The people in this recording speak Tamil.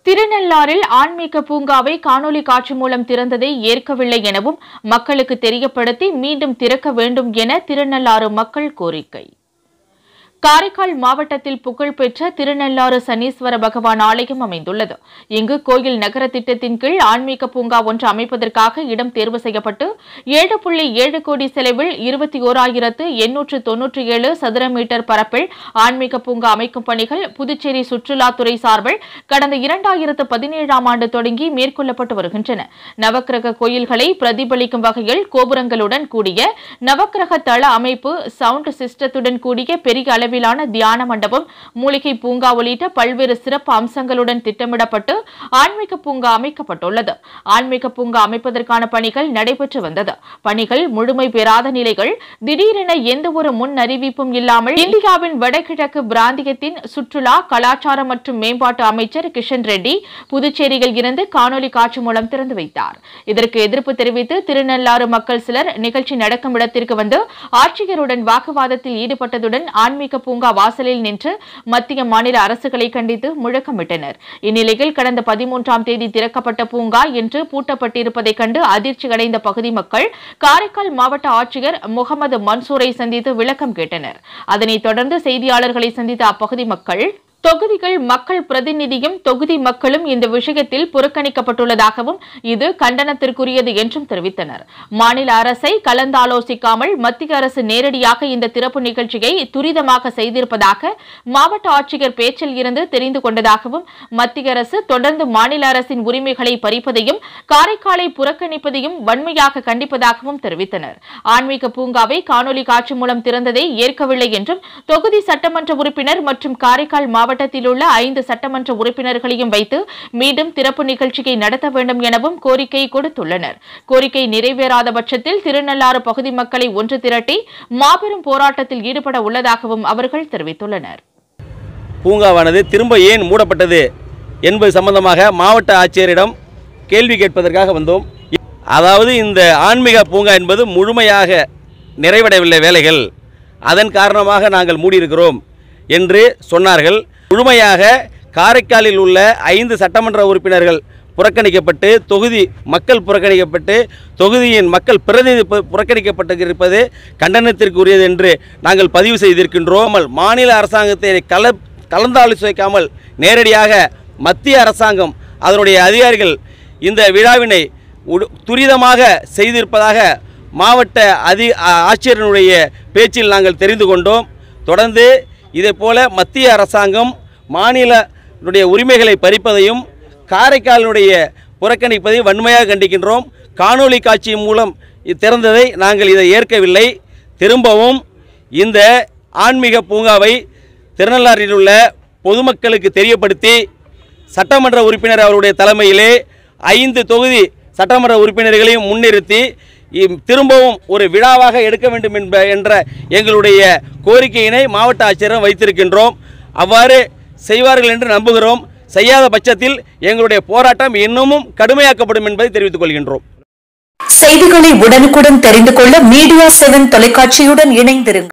திருநள்ளாறில் ஆன்மீக பூங்காவை காணொலி காட்சி மூலம் திறந்ததை ஏற்கவில்லை எனவும் மக்களுக்கு தெரியப்படுத்தி மீண்டும் திறக்க வேண்டும் என திருநள்ளாறு மக்கள் கோரிக்கை காரைக்கால் மாவட்டத்தில் புகழ்பெற்ற திருநள்ளாறு சனீஸ்வர பகவான் ஆலயம் அமைந்துள்ளது இங்கு கோயில் நகர திட்டத்தின் கீழ் ஆன்மீக பூங்கா ஒன்று அமைப்பதற்காக இடம் தேர்வு செய்யப்பட்டு ஏழு புள்ளி ஏழு கோடி செலவில் இருபத்தி ஓராயிரத்து எண்ணூற்று தொன்னூற்றி ஏழு சதுர மீட்டர் பரப்பில் ஆன்மீக பூங்கா அமைக்கும் பணிகள் புதுச்சேரி சுற்றுலாத்துறை சார்பில் கடந்த இரண்டாயிரத்து பதினேழாம் ஆண்டு தொடங்கி மேற்கொள்ளப்பட்டு வருகின்றன நவக்கிரக கோயில்களை பிரதிபலிக்கும் வகையில் கோபுரங்களுடன் கூடிய நவக்கிரக தள அமைப்பு சவுண்ட் சிஸ்டத்துடன் கூடிய பெரிய அளவிலான தியான மண்டபம் மூலிகை பூங்கா உள்ளிட்ட பல்வேறு சிறப்பு அம்சங்களுடன் திட்டமிடப்பட்டு ஆன்மீக பூங்கா அமைக்கப்பட்டுள்ளது ஆன்மீக பூங்கா அமைப்பதற்கான பணிகள் நடைபெற்று வந்தது பணிகள் முழுமை பெறாத நிலைகள் திடீரென எந்த ஒரு முன் அறிவிப்பும் இல்லாமல் இந்தியாவின் வடகிழக்கு பிராந்தியத்தின் சுற்றுலா கலாச்சாரம் மற்றும் மேம்பாட்டு அமைச்சர் கிஷன் ரெட்டி புதுச்சேரியில் இருந்து காணொலி காட்சி மூலம் திறந்து வைத்தார் இதற்கு எதிர்ப்பு தெரிவித்து திருநள்ளாறு மக்கள் சிலர் நிகழ்ச்சி நடக்கும் இடத்திற்கு வந்து ஆட்சியருடன் வாக்குவாதத்தில் ஈடுபட்டதுடன் ஆன்மீக பூங்கா வாசலில் நின்று மத்திய மாநில அரசுகளை கண்டித்து முழக்கமிட்டனர் இந்நிலையில் கடந்த பதிமூன்றாம் தேதி திறக்கப்பட்ட பூங்கா இன்று பூட்டப்பட்டிருப்பதைக் கண்டு அதிர்ச்சி அடைந்த பகுதி மக்கள் காரைக்கால் மாவட்ட ஆட்சியர் முகமது மன்சூரை சந்தித்து விளக்கம் கேட்டனர் அதனைத் தொடர்ந்து செய்தியாளர்களை சந்தித்த அப்பகுதி மக்கள் தொகுதிகள் மக்கள் பிரதிநிதியும் தொகுதி மக்களும் இந்த விஷயத்தில் புறக்கணிக்கப்பட்டுள்ளதாகவும் இது கண்டனத்திற்குரியது என்றும் தெரிவித்தனர் மாநில அரசை கலந்தாலோசிக்காமல் மத்திய அரசு நேரடியாக இந்த திறப்பு நிகழ்ச்சியை துரிதமாக செய்திருப்பதாக மாவட்ட ஆட்சியர் பேச்சில் இருந்து தெரிந்து கொண்டதாகவும் மத்திய அரசு தொடர்ந்து மாநில அரசின் உரிமைகளை பறிப்பதையும் காரைக்காலை புறக்கணிப்பதையும் வன்மையாக கண்டிப்பதாகவும் தெரிவித்தனர் ஆன்மீக பூங்காவை காணொலி காட்சி மூலம் திறந்ததை ஏற்கவில்லை என்றும் தொகுதி சட்டமன்ற உறுப்பினர் மற்றும் காரைக்கால் மாவட்டத்தில் உள்ள ஐந்து சட்டமன்ற உறுப்பினர்களையும் வைத்து மீண்டும் திறப்பு நிகழ்ச்சியை நடத்த வேண்டும் எனவும் கோரிக்கை கொடுத்துள்ளனர் கோரிக்கை நிறைவேறாத பட்சத்தில் திருநள்ளாறு பகுதி மக்களை ஒன்று திரட்டி மாபெரும் போராட்டத்தில் ஈடுபட உள்ளதாகவும் அவர்கள் தெரிவித்துள்ளனர் பூங்காவானது திரும்ப ஏன் மூடப்பட்டது என்பது சம்பந்தமாக மாவட்ட ஆட்சியரிடம் கேள்வி கேட்பதற்காக வந்தோம் அதாவது இந்த ஆன்மீக பூங்கா என்பது முழுமையாக நிறைவடையவில்லை வேலைகள் அதன் காரணமாக நாங்கள் மூடியிருக்கிறோம் என்று சொன்னார்கள் முழுமையாக காரைக்காலில் உள்ள ஐந்து சட்டமன்ற உறுப்பினர்கள் புறக்கணிக்கப்பட்டு தொகுதி மக்கள் புறக்கணிக்கப்பட்டு தொகுதியின் மக்கள் பிரதிநிதி பு- புறக்கணிக்கப்பட்டிருப்பது கண்டனத்திற்குரியது என்று நாங்கள் பதிவு செய்திருக்கின்றோம் மாநில அரசாங்கத்தை கல கலந்தாலோசிக்காமல் நேரடியாக மத்திய அரசாங்கம் அதனுடைய அதிகாரிகள் இந்த விழாவினை உடு- துரிதமாக செய்திருப்பதாக மாவட்ட அதி ஆ- ஆட்சியரினுடைய பேச்சில் நாங்கள் தெரிந்து கொண்டோம் தொடர்ந்து இதேபோல மத்திய அரசாங்கம் மாநிலனுடைய உரிமைகளை பறிப்பதையும் காரைக்காலினுடைய புறக்கணிப்பதை வன்மையாக கண்டிக்கின்றோம் காணொளி காட்சி மூலம் இது திறந்ததை நாங்கள் இதை ஏற்கவில்லை திரும்பவும் இந்த ஆன்மீக பூங்காவை திருநள்ளாறில் உள்ள பொதுமக்களுக்கு தெரியப்படுத்தி சட்டமன்ற உறுப்பினர் அவருடைய தலைமையிலே ஐந்து தொகுதி சட்டமன்ற உறுப்பினர்களையும் முன்னிறுத்தி இம் திரும்பவும் ஒரு விழாவாக எடுக்க வேண்டும் என்ப என்ற எங்களுடைய கோரிக்கையினை மாவட்ட ஆட்சியரிடம் வைத்திருக்கின்றோம் அவ்வாறு செய்வார்கள் என்று நம்புகிறோம் செய்யாத பட்சத்தில் எங்களுடைய போராட்டம் இன்னமும் கடுமையாக்கப்படும் என்பதை தெரிவித்துக் கொள்கின்றோம் செய்திகளை உடனுக்குடன் தெரிந்து கொள்ள மீடியா செவன் தொலைக்காட்சியுடன் இணைந்திருங்கள்